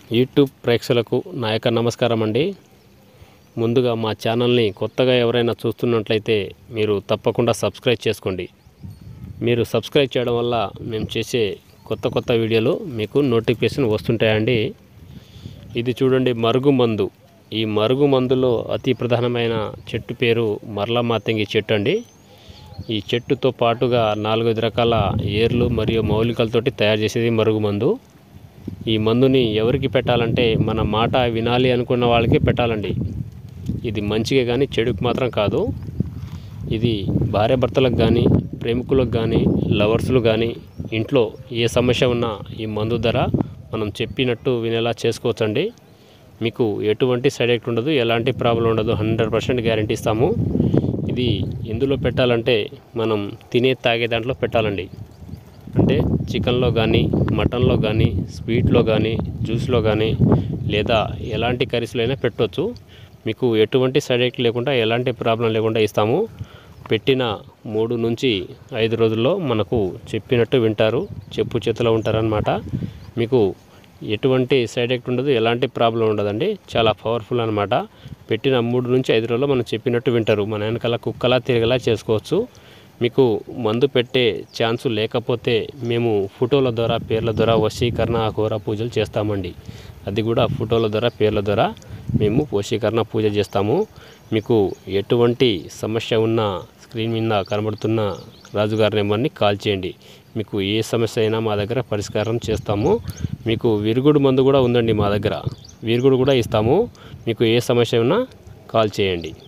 YouTube ప్రేక్షకులకు నా యొక్క నమస్కారం అండి ముందుగా మా ఛానల్ని కొత్తగా ఎవరైనా చూస్తున్నట్లయితే మీరు తప్పకుండా సబ్స్క్రైబ్ చేసుకోండి మీరు సబ్స్క్రైబ్ చేయడం వల్ల మేము చేసే కొత్త కొత్త వీడియోలు మీకు నోటిఫికేషన్ వస్తుంటాయండి ఇది చూడండి మరుగు మందు ఈ మరుగు మందులో అతి ప్రధానమైన చెట్టు పేరు మరల మాతంగి చెట్టు అండి ఈ చెట్టుతో పాటుగా నాలుగైదు రకాల ఏర్లు మరియు మౌలికలతోటి తయారు చేసేది మరుగు మందు ఈ మందుని ఎవరికి పెట్టాలంటే మన మాట వినాలి అనుకున్న వాళ్ళకి పెట్టాలండి ఇది మంచిగా కానీ చెడుకు మాత్రం కాదు ఇది భార్యాభర్తలకు కానీ ప్రేమికులకు కానీ లవర్స్లు కానీ ఇంట్లో ఏ సమస్య ఉన్నా ఈ మందు ధర మనం చెప్పినట్టు వినేలా చేసుకోవచ్చండి మీకు ఎటువంటి సైడ్ ఎఫెక్ట్ ఉండదు ఎలాంటి ప్రాబ్లం ఉండదు హండ్రెడ్ పర్సెంట్ గ్యారంటీ ఇస్తాము ఇది ఎందులో పెట్టాలంటే మనం తినే తాగే దాంట్లో పెట్టాలండి అంటే చికెన్లో కానీ మటన్లో కానీ స్వీట్లో కానీ జ్యూస్లో కానీ లేదా ఎలాంటి కర్రీస్లో అయినా పెట్టవచ్చు మీకు ఎటువంటి సైడ్ ఎఫెక్ట్ లేకుండా ఎలాంటి ప్రాబ్లం లేకుండా ఇస్తాము పెట్టిన మూడు నుంచి ఐదు రోజుల్లో మనకు చెప్పినట్టు వింటారు చెప్పు చేతిలో ఉంటారనమాట మీకు ఎటువంటి సైడ్ ఎఫెక్ట్ ఉండదు ఎలాంటి ప్రాబ్లం ఉండదండి చాలా పవర్ఫుల్ అనమాట పెట్టిన మూడు నుంచి ఐదు రోజుల్లో మనం చెప్పినట్టు వింటారు మన వెనకాల కుక్కలా తిరగలా చేసుకోవచ్చు మీకు మందు పెట్టే ఛాన్సు లేకపోతే మేము ఫోటోల ద్వారా పేర్ల ద్వారా వశీకరణ అఘోర పూజలు చేస్తామండి అది కూడా ఫోటోల ద్వారా పేర్ల ద్వారా మేము వశీకరణ పూజ చేస్తాము మీకు ఎటువంటి సమస్య ఉన్నా స్క్రీన్ మీద కనబడుతున్న రాజుగారి నెంబర్ని కాల్ చేయండి మీకు ఏ సమస్య అయినా మా దగ్గర పరిష్కారం చేస్తాము మీకు విరుగుడు మందు కూడా ఉందండి మా దగ్గర విరుగుడు కూడా ఇస్తాము మీకు ఏ సమస్య ఉన్నా కాల్ చేయండి